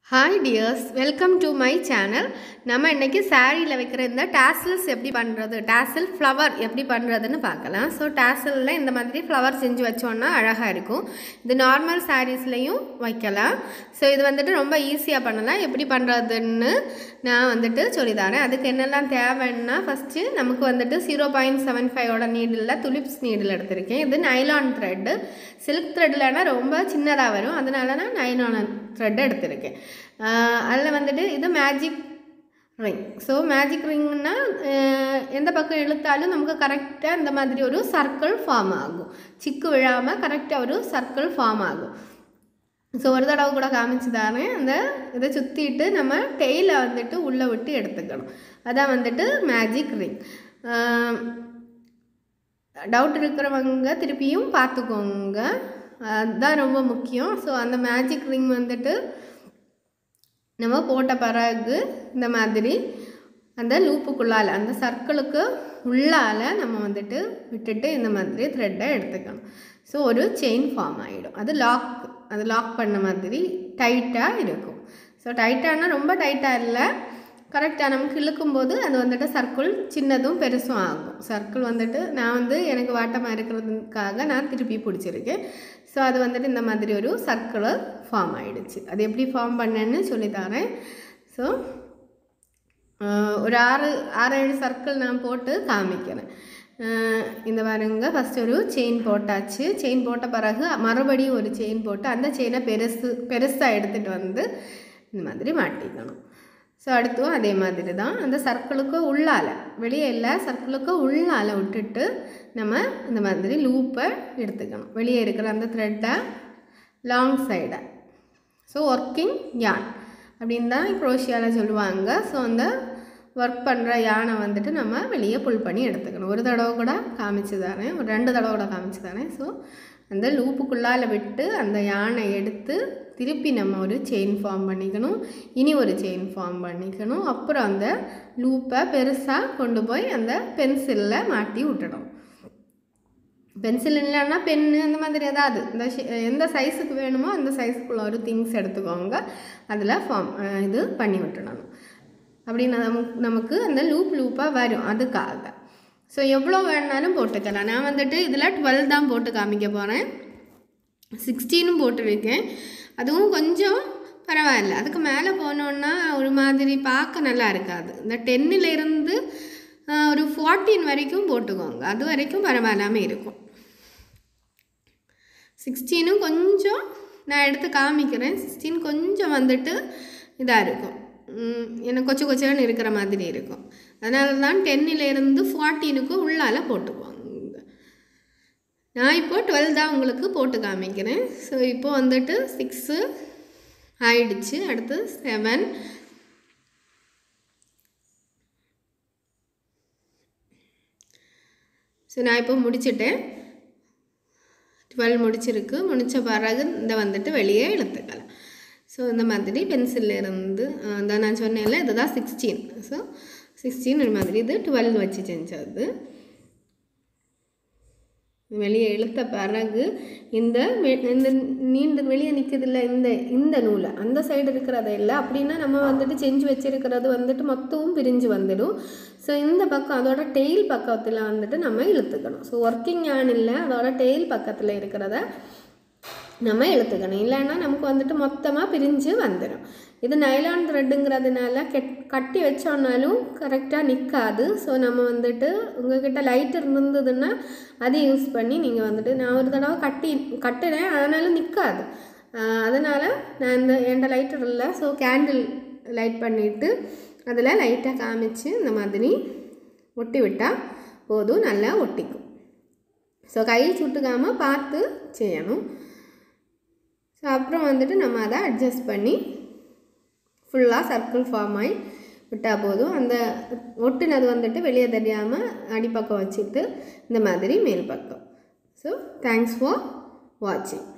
hi dears welcome to my channel நம்ம இன்றைக்கி சாரியில் வைக்கிற இந்த டாசல்ஸ் எப்படி பண்ணுறது டாசல் ஃப்ளவர் எப்படி பண்ணுறதுன்னு பார்க்கலாம் ஸோ டாசலில் இந்த மாதிரி ஃப்ளவர் செஞ்சு வச்சோன்னா அழகாக இருக்கும் இது நார்மல் சாரீஸ்லேயும் வைக்கலாம் ஸோ இது வந்துட்டு ரொம்ப ஈஸியாக பண்ணலாம் எப்படி பண்ணுறதுன்னு நான் வந்துட்டு சொல்லித்தரேன் அதுக்கு என்னெல்லாம் தேவைன்னா ஃபஸ்ட்டு நமக்கு வந்துட்டு ஜீரோ பாயிண்ட் செவன் ஃபைவோட நீடில் துலிப்ஸ் நீடில் எடுத்திருக்கேன் இது நைலான் த்ரெட்டு சில்க் த்ரெட்லனா ரொம்ப சின்னதாக வரும் அதனால நான் நைலான் த்ரெட் எடுத்திருக்கேன் அதில் வந்துட்டு இது மேஜிக் ரிங் ஸோ மேஜிக் ரிங்னா எந்த பக்கம் இழுத்தாலும் நமக்கு கரெக்டாக இந்த மாதிரி ஒரு சர்க்கிள் ஃபார்ம் ஆகும் சிக்கு விழாமல் கரெக்டாக ஒரு சர்க்கிள் ஃபார்ம் ஆகும் ஸோ ஒரு தடவை கூட காமிச்சு தானே அந்த இதை சுற்றிட்டு நம்ம டெய்லை வந்துட்டு உள்ளே விட்டு எடுத்துக்கணும் அதான் வந்துட்டு மேஜிக் ரிங் டவுட் இருக்கிறவங்க திருப்பியும் பார்த்துக்கோங்க அதுதான் ரொம்ப முக்கியம் ஸோ அந்த மேஜிக் ரிங் வந்துட்டு நம்ம போட்ட பிறகு இந்த மாதிரி அந்த லூப்புக்குள்ளால் அந்த சர்க்கிளுக்கு உள்ளால் நம்ம வந்துட்டு விட்டுட்டு இந்த மாதிரி த்ரெட்டை எடுத்துக்கணும் ஸோ ஒரு செயின் ஃபார்ம் ஆகிடும் அது லாக் அது லாக் பண்ண மாதிரி டைட்டாக இருக்கும் ஸோ டைட்டானா ரொம்ப டைட்டாக இல்லை கரெக்டாக நமக்கு இழுக்கும்போது அது வந்துட்டு சர்க்கிள் சின்னதும் பெருசும் ஆகும் சர்க்கிள் வந்துட்டு நான் வந்து எனக்கு வாட்டமாக இருக்கிறதுக்காக நான் திருப்பி பிடிச்சிருக்கேன் ஸோ அது வந்துட்டு இந்த மாதிரி ஒரு சர்க்கிள் ஃபார்ம் ஆகிடுச்சு அது எப்படி ஃபார்ம் பண்ணேன்னு சொல்லித்தரேன் ஸோ ஒரு ஆறு ஆறு ஏழு சர்க்கிள் நான் போட்டு காமிக்கிறேன் இந்த பாருங்க ஃபஸ்ட்டு ஒரு செயின் போட்டாச்சு செயின் போட்ட பிறகு மறுபடியும் ஒரு செயின் போட்டு அந்த செயினை பெருசு பெருசாக எடுத்துகிட்டு வந்து இந்த மாதிரி மாட்டிக்கணும் ஸோ அடுத்தும் அதே மாதிரி தான் அந்த சர்க்கிளுக்கு உள்ளால் வெளியே இல்லை சர்க்கிளுக்கு உள்ளால் விட்டுட்டு நம்ம இந்த மாதிரி லூப்பை எடுத்துக்கணும் வெளியே இருக்கிற அந்த த்ரெட்டை லாங் சைடை ஸோ ஒர்க்கிங் யான் அப்படின்னு தான் குரோஷியாவில் சொல்லுவாங்க ஸோ அந்த ஒர்க் பண்ணுற யானை வந்துட்டு நம்ம வெளியே புல் பண்ணி எடுத்துக்கணும் ஒரு தடவை கூட காமிச்சு தரேன் ஒரு ரெண்டு தடவை கூட காமிச்சு தரேன் ஸோ அந்த லூப்புக்குள்ளால் விட்டு அந்த யானை எடுத்து திருப்பி நம்ம ஒரு செயின் ஃபார்ம் பண்ணிக்கணும் இனி ஒரு செயின் ஃபார்ம் பண்ணிக்கணும் அப்புறம் அந்த லூப்பை பெருசாக கொண்டு போய் அந்த பென்சிலில் மாட்டி விட்டுடும் பென்சில் இல்லைன்னா பென்னு அந்த மாதிரி ஏதாவது இந்த எந்த சைஸுக்கு வேணுமோ அந்த சைஸுக்குள்ள ஒரு திங்ஸ் எடுத்துக்கோங்க அதில் ஃபார்ம் இது பண்ணி விட்டுடணும் அப்படின்னு நமக்கு நமக்கு அந்த லூப் லூப்பாக வரும் அதுக்காக ஸோ எவ்வளோ வேணாலும் போட்டுக்கலாம் நான் வந்துட்டு இதில் டுவெல் தான் போட்டு காமிக்க போகிறேன் சிக்ஸ்டீனும் போட்டிருக்கேன் அதுவும் கொஞ்சம் பரவாயில்ல அதுக்கு மேலே போனோன்னா ஒரு மாதிரி பார்க்க நல்லா இருக்காது இந்த டென்னிலேருந்து ஒரு ஃபார்ட்டீன் வரைக்கும் போட்டுக்கோங்க அது வரைக்கும் பரவாயில்லாமல் இருக்கும் சிக்ஸ்டீனும் கொஞ்சம் நான் எடுத்து காமிக்கிறேன் சிக்ஸ்டீன் கொஞ்சம் வந்துட்டு இதாக இருக்கும் எனக்கு கொச்ச கொச்சன்னு இருக்கிற மாதிரி இருக்கும் அதனால தான் டென்னிலேருந்து ஃபார்ட்டீனுக்கு உள்ளால் போட்டுக்குவாங்க நான் இப்போது டுவெல் தான் உங்களுக்கு போட்டு காமிக்கிறேன் ஸோ இப்போ வந்துட்டு சிக்ஸு ஆயிடுச்சு அடுத்து செவன் ஸோ நான் இப்போ முடிச்சிட்டேன் டுவெல் முடிச்சிருக்கு முடித்த பிறகு இந்த வந்துட்டு வெளியே இழுத்துக்கலாம் ஸோ இந்த மாதிரி பென்சிலில் இருந்து தான் நான் சொன்னேன்ல இதுதான் சிக்ஸ்டீன் ஸோ சிக்ஸ்டீன் இது மாதிரி இது டுவெல் வச்சு செஞ்சது வெளியே இழுத்த பிறகு இந்த இந்த நீண்டு வெளியே நிற்கிறதில்ல இந்த இந்த நூலை அந்த சைடு இருக்கிறத இல்லை அப்படின்னா நம்ம வந்துட்டு செஞ்சு வச்சிருக்கிறது வந்துட்டு மொத்தமும் பிரிஞ்சு வந்துடும் ஸோ இந்த பக்கம் அதோட டெய்ல் பக்கத்தில் வந்துட்டு நம்ம இழுத்துக்கணும் ஸோ ஒர்க்கிங் ஆன் இல்லை அதோட டெய்ல் பக்கத்தில் இருக்கிறத நம்ம இழுத்துக்கணும் இல்லைன்னா நமக்கு வந்துட்டு மொத்தமாக பிரிஞ்சு வந்துடும் இது நைலான் த்ரெட்டுங்கிறதுனால கெட் கட்டி வச்சோன்னாலும் கரெக்டாக நிற்காது ஸோ நம்ம வந்துட்டு உங்ககிட்ட லைட் இருந்ததுன்னா அதை யூஸ் பண்ணி நீங்கள் வந்துட்டு நான் ஒரு தடவை கட்டி கட்டுறேன் ஆனாலும் நிற்காது அதனால் நான் இந்த என்கிட்ட லைட்டர் இல்லை ஸோ கேண்டில் லைட் பண்ணிவிட்டு அதில் லைட்டாக காமிச்சு இந்த மாதிரி ஒட்டி விட்டால் போதும் நல்லா ஒட்டிக்கும் ஸோ கை சுட்டுக்காமல் பார்த்து செய்யணும் ஸோ அப்புறம் வந்துட்டு நம்ம அதை அட்ஜஸ்ட் பண்ணி ஃபுல்லாக சர்க்கிள் ஃபார்ம் ஆகி விட்டால் போதும் அந்த ஒட்டுனது வந்துட்டு வெளியே தெரியாமல் அடிப்பக்கம் வச்சுட்டு இந்த மாதிரி மேல் பக்கம் ஸோ தேங்க்ஸ் ஃபார் வாட்சிங்